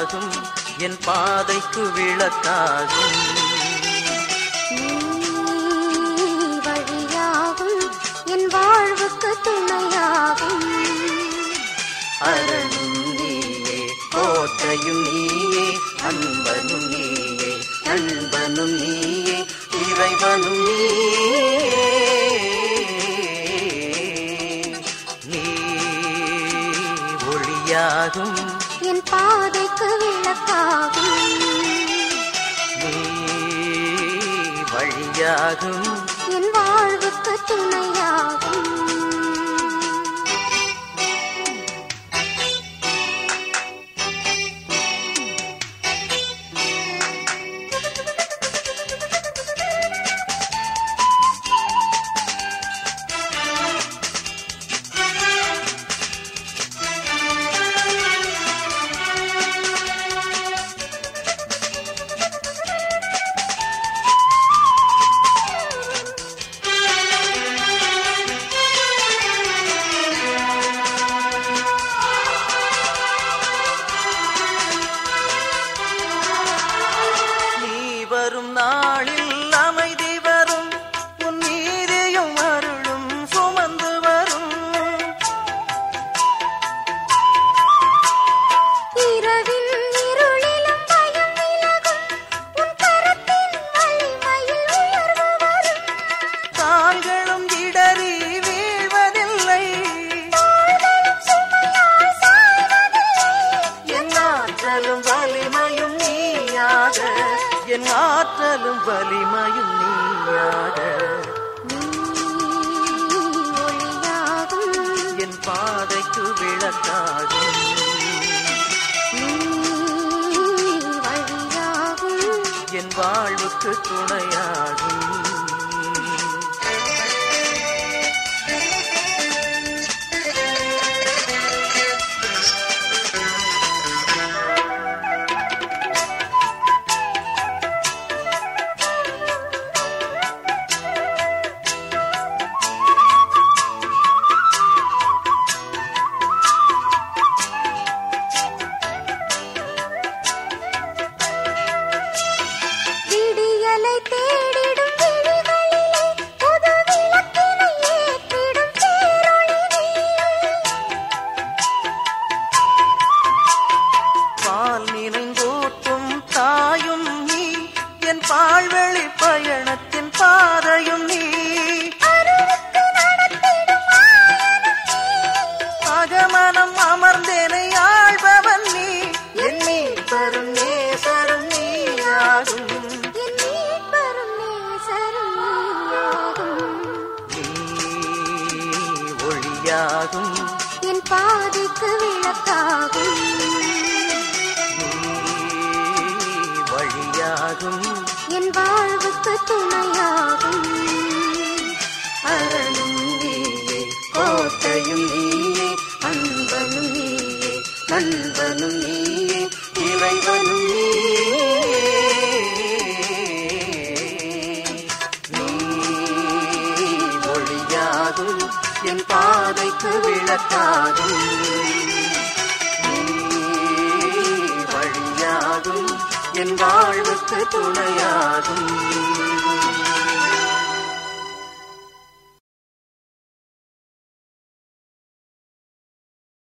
ஒளியாகும் என் பாதைக்கு விளக்காகும் நீ வழியாகும் என் வாழ்வுக்கு துணையாகும் அரணும் நீயே கோட்டையும் நீயே அன்பனும் நீயே நண்பனும் நீயே இறைவனும் நீயே நீ ஒளியாகும் என் பாதைக்கு விளக்காகும் நீ வழியாகும் என் வாழ்வுக்கு துணையாகும் நீ வரும் நாளில் அமைதி வரும் உன் நீதியும் அருளும் சுமந்து வரும் இரவின் இருளிலும் பயம் விலகும் உன் கரத்தின் வலிமையில் உயர்வு வரும் கால்களும் இடறி வீழ்வதில்லை தோள்களும் சுமையால் சாய்வதில்லை என் ஆற்றலும் வலிமையும் நீயாக என் ஆற்றலும் வலிமையும் நீயாக நீ ஒளியாகும் என் பாதைக்கு விளக்காகும் நீ வழியாகும் என் வாழ்வுக்கு துணையாகும் விடியலை தேடிடும் விழிகளிலே புது விளக்கினை ஏற்றிடும் பேரொளி நீ. பால் நினைந்தோட்டும் தாயும் நீ என் பால்வழி பயணத்தின் பாதையும் நீ அருளுக்கு நடத்திடும் ஆயனும் நீ. அகமனம் அமர்ந்தேனை ஆழ்பவன் நீ என் மீட்பரும் நேசரும் நீயாகும் என் மீட்பரும் நேசரும் நீயாகும். நீ ஒளியாகும் என் பாதைக்கு விளக்காகும் நீ வழியாகும் என் வாழ்வுக்கு துணையாகும் அரணும் நீயே கோட்டையும் நீயே அன்பனும் நீயே நண்பனும் நீயே இறைவனும் நீயே நீ ஒளியாகும் என் பாதைக்கு விளக்காகும் நீ வழியாகும் என் வாழ்வுக்கு துணையாகும்